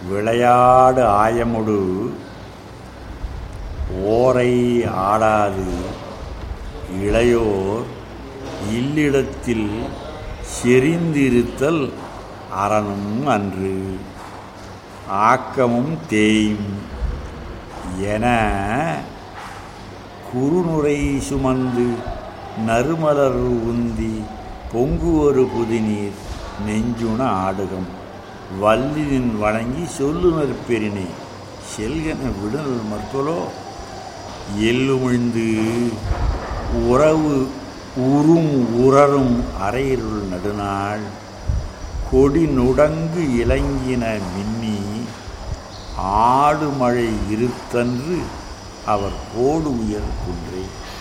விளையாடு ஆயமுடு ஓரை ஆடாது இளையோர் இல்லிடத்தில் செறிந்திருத்தல் அறனும் அன்று ஆக்கமும் தேயும் என குறுநுரை சுமந்து நறுமலர் உந்தி பொங்குவொரு புதிநீர் நெஞ்சுண ஆடுகம் வல்லினின் வணங்கி சொல்லுனர் பெரினே செல்கன விடுதல் மறுத்தலோ எள்ளுமிழ்ந்து உறவு உறும் உறரும் அரையிருள் நடுநாள் கொடி நுடங்கு இலங்கின மின்னி ஆடு மழை இருத்தன்று அவர் கோடு உயர் குன்றே